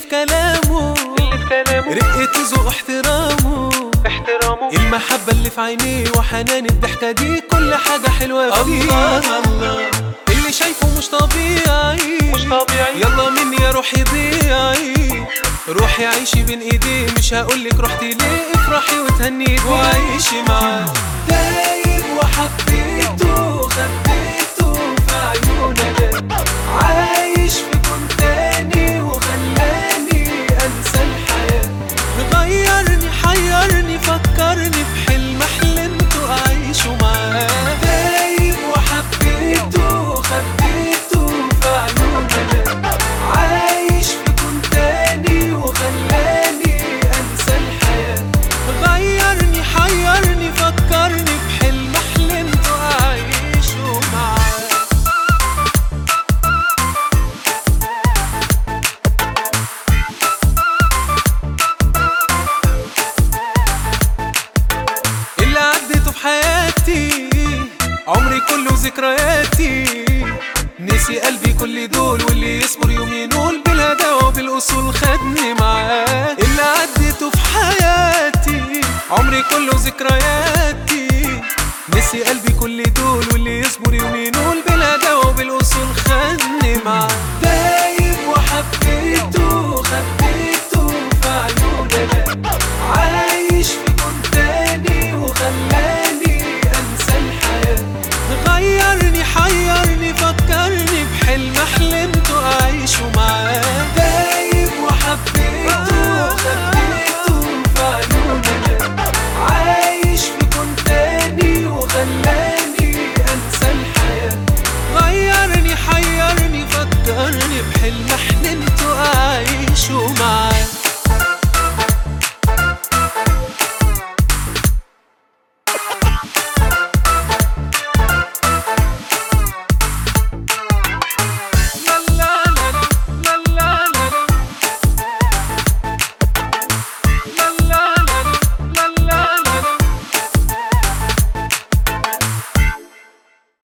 كلامه اللي في كلامه رقة ذوق احترامه احترامه المحبة اللي في عينيه وحنان الضحكة دي كل حاجة حلوة فيه الله الله اللي شايفه مش طبيعي مش طبيعي يلا مني يا روحي ضيعي روحي عيشي بين ايديه مش هقولك رحتي ليه افرحي وتهني وعيشي معاه دايب وحبيته خبيته في عيونه عايش في كون تاني وخلاني انسى الحياه غيرني حيرني فكرني بحلم حلمته اعيشه معاه دايب وحبيته خبيته في عيونه عايش في كون تاني وخلاني انسى الحياه غيرني حيرني فكرني بحلم حلمته اعيشه معاه اللي عديته في حياتي عمري كله ذكرياتي نسي قلبي كل دول واللي يصبر يوم ينول بالهدى وبالاصول خدني معاه اللي عديته في حياتي عمري كله ذكرياتي نسي قلبي كل دول واللي يصبر يوم ينول بالهدى وبالاصول خدني معاه دايب وحبيته خدني